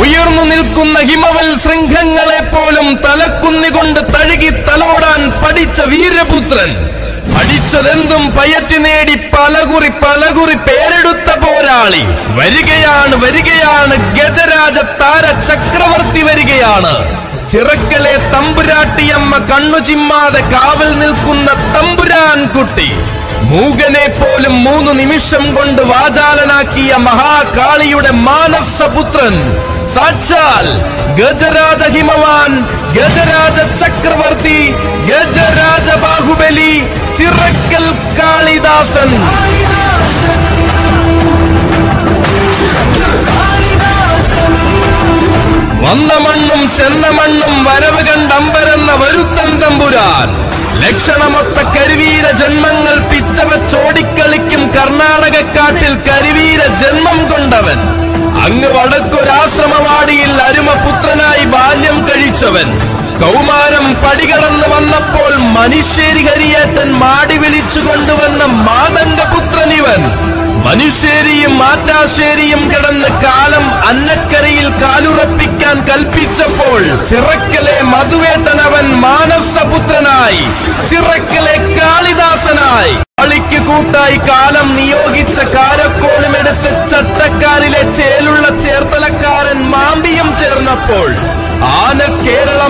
ഉയർന്നു നിൽക്കുന്ന ഹിമവൽ ശൃംഖങ്ങളെ പോലും തലക്കുന്നികൊണ്ട് തഴുകി തലോടാൻ പഠിച്ച വീരപുത്രൻ പഠിച്ചതെന്തും പയറ്റി നേടി പലകുറി പലകുറി പേരെടുത്ത പോരാളി വരികയാണ് വരികയാണ് ഗജരാജ താര ചക്രവർത്തി വരികയാണ് ചിറക്കലെ തമ്പുരാട്ടിയമ്മ കണ്ണു ചിമ്മാതെ കാവൽ നിൽക്കുന്ന തമ്പുരാൻ കുട്ടി മൂകനെ പോലും മൂന്ന് നിമിഷം കൊണ്ട് വാചാലനാക്കിയ മഹാകാളിയുടെ മാനസപുത്രൻ സാക്ഷാൽ ഗജരാജ ഹിമവാൻ ഗജരാജ ചക്രവർത്തി ഗജരാജ ബാഹുബലി ചിറക്കൽ കാളിദാസൻ വന്ന മണ്ണും ചെന്ന മണ്ണും വരവ് കണ്ടമ്പരെന്ന വരുത്തൻ തമ്പുരാൻ ലക്ഷണമൊത്ത കരുവീര ജന്മങ്ങൾ പിച്ചവച്ചോടിക്കളിക്കും കർണാടകക്കാട്ടിൽ കരുവീര ജന്മം കൊണ്ടവൻ അങ്ങ് വടക്കൊരാശ്രമവാടിയിൽ അരുമപുത്രനായി ബാല്യം കഴിച്ചവൻ കൗമാരം പടികടന്ന് വന്നപ്പോൾ മനുഷ്യരി കരിയേറ്റൻ മാടി വിളിച്ചു കൊണ്ടുവന്ന മാതംഗപുത്രനിവൻ മനുഷ്യരിയും മാറ്റാശ്ശേരിയും കിടന്ന് കാലം അന്നക്കരയിൽ കാലുറപ്പിക്കാൻ കൽപ്പിച്ചപ്പോൾ ചിറക്കലെ മധുവേട്ടനവൻ മാനസപുത്രനായി ചിറക്കലെ കാളിദാസനായി കളിക്ക് കൂട്ടായി കാലം നിയോഗിച്ച കാരക്കോലും എടുത്ത് ചട്ടക്കാരിലെ ചേലുള്ള ചേർത്തലക്കാരൻ മാമ്പിയും ചേർന്നപ്പോൾ ആന കേരള